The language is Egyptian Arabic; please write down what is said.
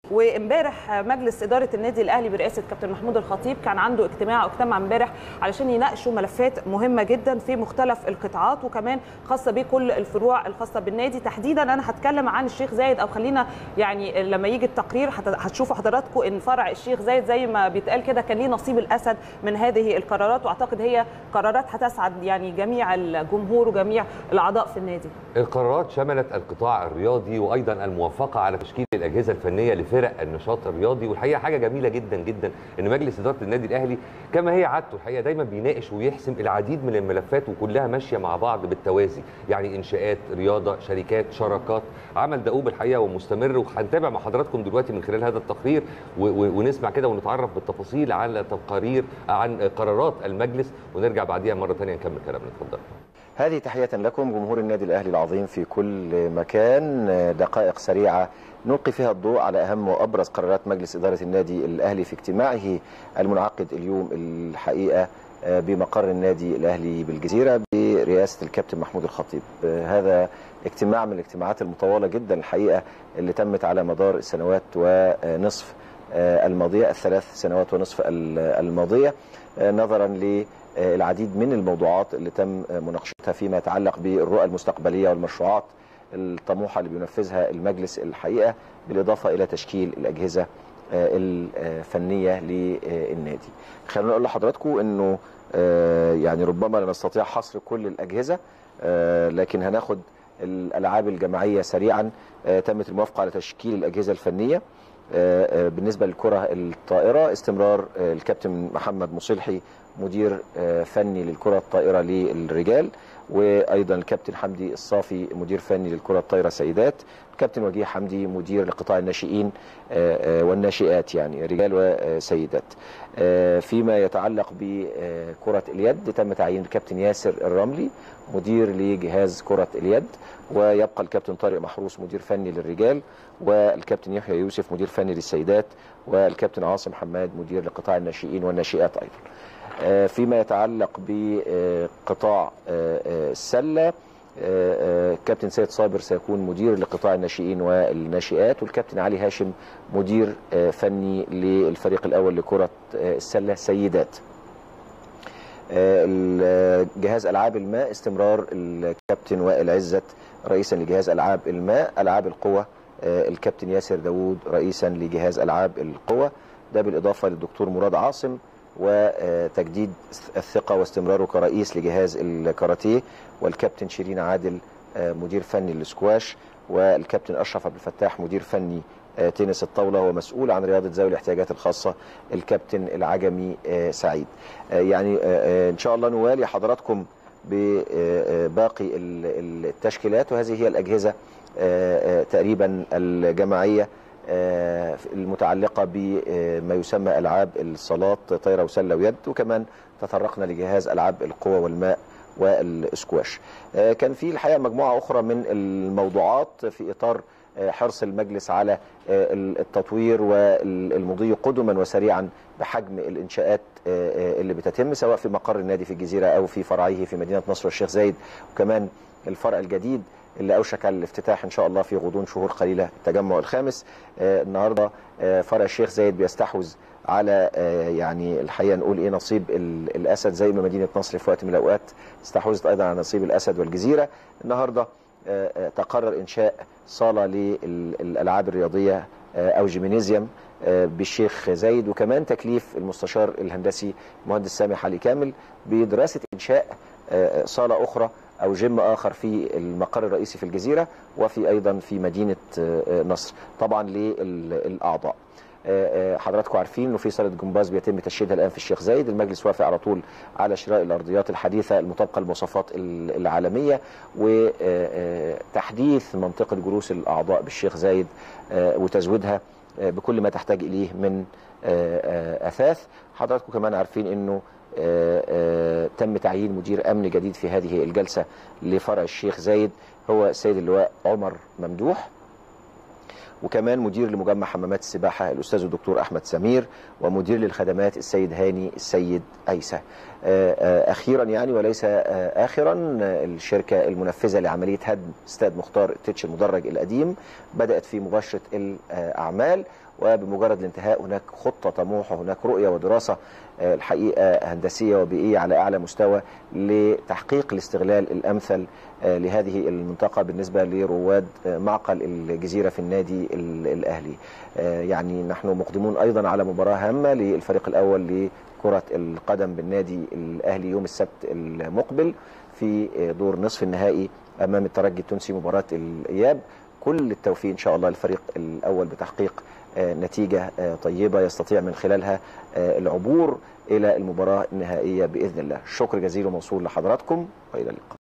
وامبارح مجلس اداره النادي الاهلي برئاسه كابتن محمود الخطيب كان عنده اجتماع او اجتمع امبارح علشان يناقشوا ملفات مهمه جدا في مختلف القطاعات وكمان خاصه بكل الفروع الخاصه بالنادي تحديدا انا هتكلم عن الشيخ زايد او خلينا يعني لما يجي التقرير هتشوفوا حضراتكم ان فرع الشيخ زايد زي ما بيتقال كده كان ليه نصيب الاسد من هذه القرارات واعتقد هي قرارات هتسعد يعني جميع الجمهور وجميع الاعضاء في النادي. القرارات شملت القطاع الرياضي وايضا الموافقه على تشكيل الاجهزه الفنيه لفرق النشاط الرياضي والحقيقه حاجه جميله جدا جدا ان مجلس اداره النادي الاهلي كما هي عادته الحقيقه دايما بيناقش ويحسم العديد من الملفات وكلها ماشيه مع بعض بالتوازي يعني انشاءات رياضه شركات شراكات عمل دؤوب الحقيقه ومستمر وهنتابع مع حضراتكم دلوقتي من خلال هذا التقرير ونسمع كده ونتعرف بالتفاصيل على تقارير عن قرارات المجلس ونرجع بعديها مره ثانيه نكمل كلامنا اتفضل هذه تحية لكم جمهور النادي الأهلي العظيم في كل مكان دقائق سريعة نلقي فيها الضوء على أهم وأبرز قرارات مجلس إدارة النادي الأهلي في اجتماعه المنعقد اليوم الحقيقة بمقر النادي الأهلي بالجزيرة برئاسة الكابتن محمود الخطيب هذا اجتماع من الاجتماعات المطولة جدا الحقيقة اللي تمت على مدار السنوات ونصف الماضية الثلاث سنوات ونصف الماضية نظرا ل العديد من الموضوعات اللي تم مناقشتها فيما يتعلق بالرؤى المستقبليه والمشروعات الطموحه اللي بينفذها المجلس الحقيقه بالاضافه الى تشكيل الاجهزه الفنيه للنادي. خلينا نقول لحضراتكم انه يعني ربما لا نستطيع حصر كل الاجهزه لكن هناخد الالعاب الجماعيه سريعا تمت الموافقه على تشكيل الاجهزه الفنيه بالنسبه للكره الطائره استمرار الكابتن محمد مصلحي مدير فني للكره الطائره للرجال وايضا الكابتن حمدي الصافي مدير فني للكره الطائره سيدات الكابتن وجيه حمدي مدير لقطاع الناشئين والناشئات يعني رجال وسيدات فيما يتعلق بكره اليد تم تعيين الكابتن ياسر الرملي مدير لجهاز كره اليد ويبقى الكابتن طارق محروس مدير فني للرجال والكابتن يحيى يوسف مدير فني للسيدات والكابتن عاصم حماد مدير لقطاع الناشئين والناشئات ايضا فيما يتعلق بقطاع السله كابتن سيد صابر سيكون مدير لقطاع الناشئين والناشئات والكابتن علي هاشم مدير فني للفريق الاول لكره السله سيدات جهاز العاب الماء استمرار الكابتن وائل عزت رئيسا لجهاز العاب الماء العاب القوى الكابتن ياسر داوود رئيسا لجهاز العاب القوى ده بالاضافه للدكتور مراد عاصم وتجديد الثقة واستمراره كرئيس لجهاز الكاراتيه والكابتن شيرين عادل مدير فني للسكواش والكابتن أشرف عبد الفتاح مدير فني تنس الطاولة ومسؤول عن رياضة ذوي الاحتياجات الخاصة الكابتن العجمي سعيد يعني إن شاء الله نوالي حضراتكم بباقي التشكيلات وهذه هي الأجهزة تقريبا الجماعية المتعلقة بما يسمى ألعاب الصالات طايرة وسلة ويد وكمان تطرقنا لجهاز ألعاب القوى والماء والسكواش كان في الحقيقة مجموعة أخرى من الموضوعات في إطار حرص المجلس على التطوير والمضي قدما وسريعا بحجم الإنشاءات اللي بتتم سواء في مقر النادي في الجزيرة أو في فرعيه في مدينة نصر والشيخ زايد وكمان الفرع الجديد اللي اوشك على الافتتاح ان شاء الله في غضون شهور قليله التجمع الخامس آه النهارده آه فرع الشيخ زايد بيستحوذ على آه يعني الحقيقه نقول ايه نصيب الاسد زي ما مدينه نصر في وقت من الاوقات استحوذت ايضا على نصيب الاسد والجزيره النهارده تقرر انشاء صاله للالعاب الرياضيه او جيمينيزيوم بالشيخ زايد وكمان تكليف المستشار الهندسي مهندس سامي حالي كامل بدراسه انشاء صاله اخرى او جيم اخر في المقر الرئيسي في الجزيره وفي ايضا في مدينه نصر طبعا للاعضاء حضراتكم عارفين انه في صاله جمباز بيتم تشييدها الان في الشيخ زايد المجلس وافق على طول على شراء الارضيات الحديثه المطابقه للمواصفات العالميه وتحديث منطقه جلوس الاعضاء بالشيخ زايد وتزويدها بكل ما تحتاج اليه من اثاث حضراتكم كمان عارفين انه آآ آآ تم تعيين مدير امن جديد في هذه الجلسه لفرع الشيخ زايد هو السيد اللواء عمر ممدوح وكمان مدير لمجمع حمامات السباحه الاستاذ الدكتور احمد سمير ومدير للخدمات السيد هاني السيد ايسى اخيرا يعني وليس اخرا الشركه المنفذه لعمليه هدم استاد مختار التتش المدرج القديم بدات في مباشره الاعمال وبمجرد الانتهاء هناك خطه طموح وهناك رؤيه ودراسه آه، الحقيقه هندسيه وبيئيه على اعلى مستوى لتحقيق الاستغلال الامثل آه، لهذه المنطقه بالنسبه لرواد آه، معقل الجزيره في النادي ال- الاهلي آه، يعني نحن مقدمون ايضا على مباراه هامه للفريق الاول لكره القدم بالنادي الاهلي يوم السبت المقبل في آه، دور نصف النهائي امام الترجي التونسي مباراه الاياب كل التوفيق ان شاء الله للفريق الاول بتحقيق آه، نتيجه آه، طيبه يستطيع من خلالها آه، العبور الى المباراه النهائيه باذن الله شكر جزيل وموصول لحضراتكم والى اللقاء